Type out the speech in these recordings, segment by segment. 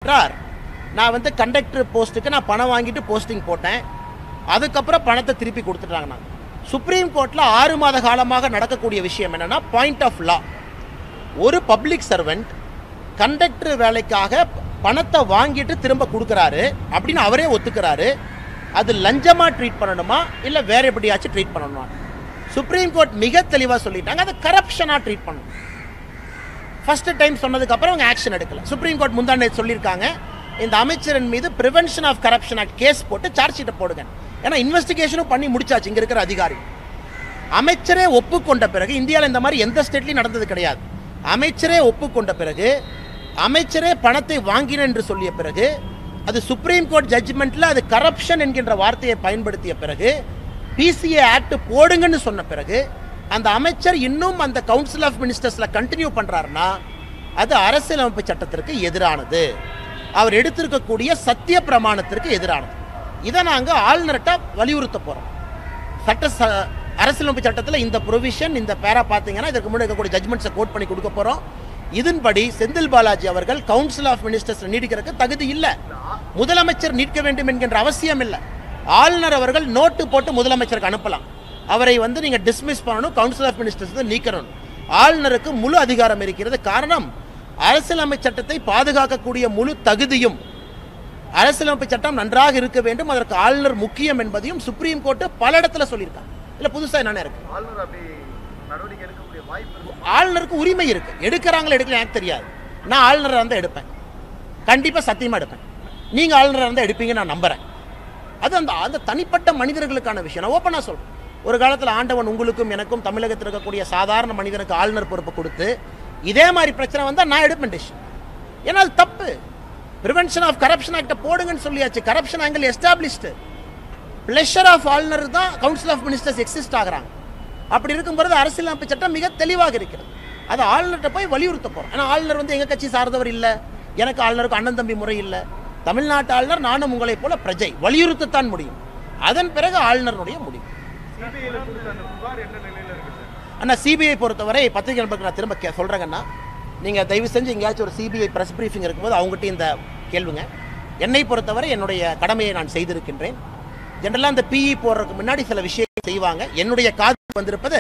sir நான் வந்து conductor போஸ்ட்டுக்கு நான் பணம் வாங்கிட்டு போஸ்டிங் போட்டேன் அதுக்கப்புறம் பணத்தை திருப்பி கொடுத்துட்டாங்க நான் சுப்ரீம் கோர்ட்டில் ஆறு மாத காலமாக நடக்கக்கூடிய விஷயம் என்னன்னா பாயிண்ட் ஆஃப் லா ஒரு பப்ளிக் சர்வெண்ட் கண்டக்டர் வேலைக்காக பணத்தை வாங்கிட்டு திரும்ப கொடுக்குறாரு அப்படின்னு அவரே ஒத்துக்கிறாரு அது லஞ்சமாக ட்ரீட் பண்ணணுமா இல்லை வேற எப்படியாச்சும் ட்ரீட் பண்ணணுமா சுப்ரீம் கோர்ட் மிக தெளிவாக சொல்லிட்டாங்க அதை கரப்ஷனாக ட்ரீட் பண்ணணும் ஃபர்ஸ்ட் டைம் சொன்னதுக்கு அப்புறம் அவங்க ஆக்ஷன் எடுக்கல சுப்ரீம் கோர்ட் முந்தாண்டே சொல்லியிருக்காங்க இந்த அமைச்சரின் மீது prevention of corruption act case போட்டு சார்ஜ் ஷீட்டை போடுங்க ஏன்னா இன்வெஸ்டிகேஷனும் பண்ணி முடிச்சாச்சு இங்க இருக்கிற அதிகாரி அமைச்சரே ஒப்புக்கொண்ட பிறகு இந்தியாவில் இந்த மாதிரி எந்த ஸ்டேட்லையும் நடந்தது கிடையாது அமைச்சரே ஒப்புக்கொண்ட பிறகு அமைச்சரே பணத்தை வாங்கின என்று சொல்லிய பிறகு அது சுப்ரீம் கோர்ட் ஜட்ஜ்மெண்ட்ல அது கரப்ஷன் என்கின்ற வார்த்தையை பயன்படுத்திய பிறகு பிசிஏ ஆக்ட் போடுங்கன்னு சொன்ன பிறகு அந்த அமைச்சர் இன்னும் அந்த கவுன்சில் ஆஃப் மினிஸ்டர்ஸ்ல கண்டினியூ பண்றாருன்னா அது அரசியலமைப்பு சட்டத்திற்கு எதிரானது அவர் எடுத்திருக்கக்கூடிய சத்திய பிரமாணத்திற்கு எதிரானது இதை நாங்கள் ஆளுநர்கிட்ட வலியுறுத்த போறோம் சட்ட ச- அரசியலமைப்பு சட்டத்தில் இந்த ப்ரொவிஷன் இந்த பேரா பார்த்தீங்கன்னா இதற்கு முன்னாடி இருக்கக்கூடிய ஜட்மெண்ட்ஸை கோட் பண்ணி கொடுக்க போகிறோம் இதன்படி செந்தில் பாலாஜி அவர்கள் கவுன்சில் ஆஃப் மினிஸ்டர்ஸ் நீடிக்கிறதுக்கு தகுதி இல்லை முதலமைச்சர் நீட்க வேண்டும் என்கின்ற அவசியம் இல்லை ஆளுநர் அவர்கள் நோட்டு போட்டு முதலமைச்சருக்கு அனுப்பலாம் அவரை வந்து நீங்கள் டிஸ்மிஸ் பண்ணணும் கவுன்சில் ஆஃப் மினிஸ்டர்ஸ் வந்து நீக்கணும் ஆளுநருக்கு முழு அதிகாரம் இருக்கிறது காரணம் அரசியலமைப்பு சட்டத்தை பாதுகாக்கக்கூடிய முழு தகுதியும் அரசியலமைப்பு சட்டம் நன்றாக இருக்க வேண்டும் அதற்கு ஆளுநர் முக்கியம் என்பதையும் சுப்ரீம் கோர்ட் பல இடத்துல சொல்லியிருக்காங்க இல்ல புதுசா என்னென்ன இருக்கு ஆளுநர் அப்படி நடவடிக்கை எடுக்கக்கூடிய வாய்ப்பு இருக்கு ஆளுநருக்கு உரிமை இருக்கு எடுக்கிறாங்களா எடுக்கல எனக்கு தெரியாது நான் ஆளுநராக இருந்தால் எடுப்பேன் கண்டிப்பா சத்தியமா எடுப்பேன் நீங்க ஆளுநராக இருந்தால் எடுப்பீங்க நான் நம்புறேன் அது அந்த அந்த தனிப்பட்ட மனிதர்களுக்கான விஷயம் நான் ஓப்பனாக சொல்றேன் ஒரு காலத்தில் ஆண்டவன் உங்களுக்கும் எனக்கும் தமிழகத்தில் இருக்கக்கூடிய சாதாரண மனிதனுக்கு ஆளுநர் பொறுப்பு கொடுத்து இதே மாதிரி பிரச்சனை வந்தால் நான் எடுப்பேன் டிசிஷன் ஏன்னா அது தப்பு ப்ரிவென்ஷன் ஆஃப் கரப்ஷன் ஆக்டை போடுங்கன்னு சொல்லியாச்சு corruption angle established pleasure of ஆளுநர் தான் கவுன்சில் ஆஃப் மினிஸ்டர்ஸ் எக்ஸிஸ்ட் ஆகுறாங்க அப்படி இருக்கும்போது அரசியலமைப்பு சட்டம் மிக தெளிவாக இருக்கிறது அது ஆளுநர்கிட்ட போய் வலியுறுத்த போகிறோம் ஏன்னா ஆளுநர் வந்து எங்கள் கட்சி சார்ந்தவர் இல்லை எனக்கு ஆளுநருக்கு அண்ணன் தம்பி முறை இல்லை தமிழ்நாட்டு ஆளுநர் நானும் உங்களைப் போல பிரஜை வலியுறுத்தத்தான் முடியும் அதன் பிறகு ஆளுநருடைய முடிவு சிபிஐல கொடுத்த அந்த புகார் என்ன நிலையில இருக்கு சார் அண்ணா சிபிஐ பொறுத்தவரை பத்திரிகை நண்பருக்கு நான் திரும்ப கே சொல்கிறேங்கண்ணா நீங்கள் தயவு செஞ்சு எங்கேயாச்சும் ஒரு சிபிஐ ப்ரெஸ் பிரீஃபிங் இருக்கும்போது அவங்ககிட்ட இந்த கேள்விங்க என்னை பொறுத்தவரை என்னுடைய கடமையை நான் செய்திருக்கின்றேன் ஜென்ரலாக இந்த பிஇ போடுறதுக்கு முன்னாடி சில விஷயம் செய்வாங்க என்னுடைய காதுக்கு வந்திருப்பது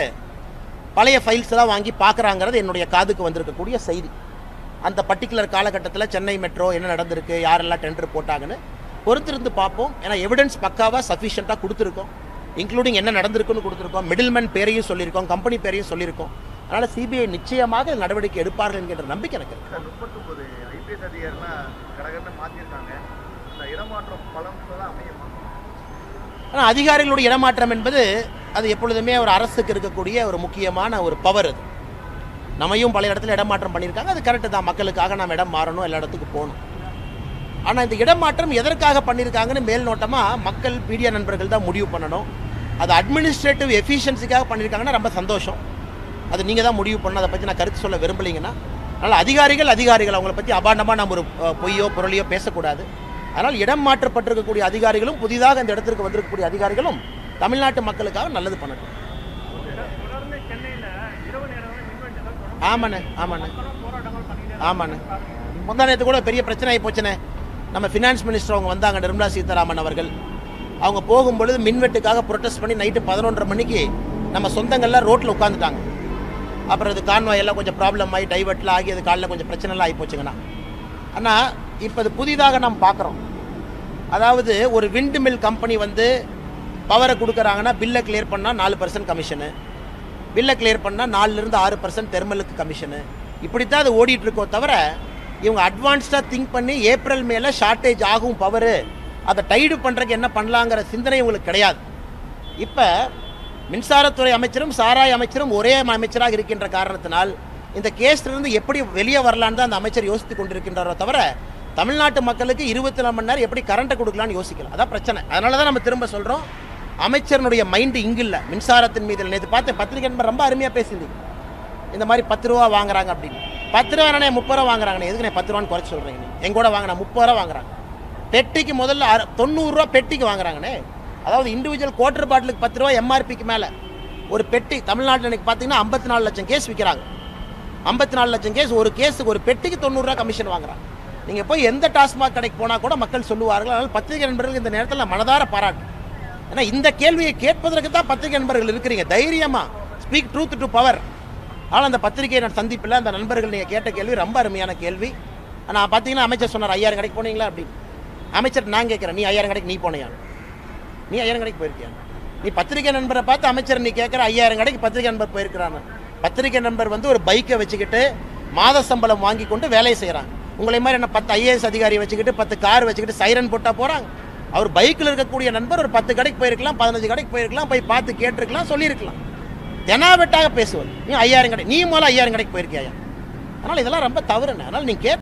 பழைய ஃபைல்ஸ் எல்லாம் வாங்கி பார்க்குறாங்கிறது என்னுடைய காதுக்கு வந்திருக்கக்கூடிய செய்தி அந்த பர்டிகுலர் காலகட்டத்தில் சென்னை மெட்ரோ என்ன நடந்திருக்கு யாரெல்லாம் டெண்டர் போட்டாங்கன்னு பொறுத்திருந்து பார்ப்போம் ஏன்னா எவிடன்ஸ் பக்காவாக சஃபிஷியண்ட்டாக கொடுத்துருக்கோம் இன்க்ளூடிங் என்ன நடந்திருக்குன்னு கொடுத்துருக்கோம் மிடில்மேன் பேரையும் சொல்லியிருக்கோம் கம்பெனி பேரையும் சொல்லியிருக்கோம் அதனால் சிபிஐ நிச்சயமாக இந்த நடவடிக்கை எடுப்பார்கள் என்கின்ற நம்பிக்கை எனக்கு இருக்கு சார் முப்பத்தொன்பது ஐபிஎஸ் அதிகாரிலாம் கடகடன்னு மாற்றிருக்காங்க இந்த இடமாற்றம் பலம் தான் அமையுமா ஆனால் அதிகாரிகளுடைய இடமாற்றம் என்பது அது எப்பொழுதுமே ஒரு அரசுக்கு இருக்கக்கூடிய ஒரு முக்கியமான ஒரு பவர் அது நம்மையும் பல இடத்துல இடமாற்றம் பண்ணியிருக்காங்க அது கரெக்டு தான் மக்களுக்காக நாம் இடம் மாறணும் எல்லா இடத்துக்கு போகணும் ஆனால் இந்த இடமாற்றம் எதற்காக பண்ணியிருக்காங்கன்னு மேல் நோட்டமாக மக்கள் மீடியா நண்பர்கள் தான் முடிவு பண்ணணும் அது அட்மினிஸ்ட்ரேட்டிவ் எஃபிஷியன்சிக்காக பண்ணியிருக்காங்கன்னா ரொம்ப சந்தோஷம் அது நீங்கள் தான் முடிவு பண்ணணும் அதை பற்றி நான் கருத்து சொல்ல விரும்பலைங்கன்னா அதனால் அதிகாரிகள் அதிகாரிகள் அவங்கள பற்றி அபாண்டமாக நம்ம ஒரு அஹ், பொய்யோ பொருளையோ பேசக்கூடாது அதனால் இடம் மாற்றப்பட்டிருக்கக்கூடிய அதிகாரிகளும் புதிதாக இந்த இடத்திற்கு வந்திருக்கக்கூடிய அதிகாரிகளும் தமிழ்நாட்டு மக்களுக்காக நல்லது பண்ணட்டும் தொடர்ந்து சென்னையில இரவு நேரங்களில் மின்வெட்டு தான் தொடர்ந்து ஆமாண்ணே ஆமாண்ணே போராட்டங்கள் பண்ணிட்டு ஆமாண்ணே முந்தா நேற்று கூட பெரிய பிரச்சனை ஆகி போச்சுண்ணே நம்ம ஃபினான்ஸ் மினிஸ்டர் அவங்க வந்தாங்க நிர்மலா சீதாராமன் அவர்கள் அவங்க போகும்பொழுது மின்வெட்டுக்காக ப்ரொட்டஸ்ட் பண்ணி நைட்டு பதினொன்றரை மணிக்கு நம்ம சொந்தங்கள்லாம் ரோட்டில் உட்காந்துட்டாங்க அப்புறம் அது கான்வாய் எல்லாம் கொஞ்சம் ப்ராப்ளம் ஆகி டைவர்ட்டில் ஆகி அது காலில் கொஞ்சம் பிரச்சனைலாம் ஆகி போச்சுங்கண்ணா ஆனால் இப்போ அது புதிதாக நாம் பார்க்குறோம் அதாவது ஒரு விண்டு மில் கம்பெனி வந்து பவரை கொடுக்குறாங்கன்னா பில்லை கிளியர் பண்ணால் நாலு பர்சன்ட் கமிஷனு பில்லை கிளியர் பண்ணால் நாலுலேருந்து ஆறு பர்சன்ட் தெர்மலுக்கு கமிஷனு இப்படித்தான் அது ஓடிட்டு இருக்கோ தவிர இவங்க அட்வான்ஸ்டாக திங்க் பண்ணி ஏப்ரல் மேலே ஷார்ட்டேஜ் ஆகும் பவரு அதை டைடு பண்ணுறதுக்கு என்ன பண்ணலாங்கிற சிந்தனை உங்களுக்கு கிடையாது இப்போ மின்சாரத்துறை அமைச்சரும் சாராய அமைச்சரும் ஒரே அமைச்சராக இருக்கின்ற காரணத்தினால் இந்த கேஸ்லேருந்து எப்படி வெளியே வரலான்னு தான் அந்த அமைச்சர் யோசித்து கொண்டிருக்கின்றாரோ தவிர தமிழ்நாட்டு மக்களுக்கு இருபத்தி நாலு மணி நேரம் எப்படி கரண்ட்டை கொடுக்கலாம்னு யோசிக்கலாம் அதான் பிரச்சனை அதனால தான் நம்ம திரும்ப சொல்கிறோம் அமைச்சரனுடைய மைண்டு இங்கு இல்லை மின்சாரத்தின் மீது நேற்று பார்த்தேன் பத்திரிகை நண்பர் ரொம்ப அருமையாக பேசியிருந்தீங்க இந்த மாதிரி பத்து ரூபா வாங்குறாங்க அப்படின்னு பத்து ரூபா நானே முப்பது ரூபா வாங்குறாங்கண்ணே எதுக்கு நான் பத்து ரூபான்னு குறைச்சி சொல்கிறீங்க நீ எங்கூட வாங்கினா முப்பது ரூபா வாங்குறாங்க பெட்டிக்கு முதல்ல அறு- தொண்ணூறுரூவா பெட்டிக்கு வாங்குறாங்கண்ணே அதாவது இண்டிவிஜுவல் குவார்டர் பாட்டிலுக்கு பத்து ரூபா எம்ஆர்பிக்கு மேலே ஒரு பெட்டி தமிழ்நாட்டில் இன்னைக்கு பார்த்தீங்கன்னா ஐம்பத்தி நாலு லட்சம் கேஸ் விற்கிறாங்க ஐம்பத்தி நாலு லட்சம் கேஸ் ஒரு கேஸுக்கு ஒரு பெட்டிக்கு தொண்ணூறுரூவா கமிஷன் வாங்குறாங்க நீங்கள் போய் எந்த டாஸ்மாக் கடைக்கு போனால் கூட மக்கள் சொல்லுவார்கள் அதனால் பத்திரிகை நண்பர்கள் இந்த நேரத்தில் நான் மனதார பாராட்டு ஏன்னா இந்த கேள்வியை கேட்பதற்கு தான் பத்திரிகை நண்பர்கள் இருக்கிறீங்க தைரியமா ஸ்பீக் ட்ரூத் டு பவர் ஆனால் அந்த பத்திரிகை நான் சந்திப்பில் அந்த நண்பர்கள் நீங்கள் கேட்ட கேள்வி ரொம்ப அருமையான கேள்வி நான் பார்த்தீங்கன்னா அமைச்சர் சொன்னார் ஐயாயிரம் கடைக்கு போனீங்களா அப்படின்னு அமைச்சர் நான் கேட்குறேன் நீ ஐயாயிரம் கடைக்கு நீ போனியா நீ ஐயாயிரம் கடைக்கு போயிருக்கியா நீ பத்திரிகை நண்பரை பார்த்து அமைச்சர் நீ கேட்குற ஐயாயிரம் கடைக்கு பத்திரிகை நண்பர் போயிருக்கிறாங்க பத்திரிகை நண்பர் வந்து ஒரு பைக்கை வச்சுக்கிட்டு மாத சம்பளம் வாங்கி கொண்டு வேலையை செய்கிறாங்க உங்களை மாதிரி என்ன பத்து ஐஏஎஸ் அதிகாரி வச்சுக்கிட்டு பத்து கார் வச்சுக்கிட்டு சைரன் போட்டால் போகிறாங்க அவர் பைக்கில் இருக்கக்கூடிய நண்பர் ஒரு பத்து கடைக்கு போயிருக்கலாம் பதினஞ்சு கடைக்கு போயிருக்கலாம் போய் பார்த்து கேட்டிருக்கலாம் சொல்லியிருக்கலாம் தெனாவெட்டாக பேசுவது நீ ஐயாயிரம் கடை நீ முதல்ல ஐயாயிரம் கடைக்கு போயிருக்கியா அதனால் இதெல்லாம் ரொம்ப தவறுண்ணே அதனால் நீ கேட்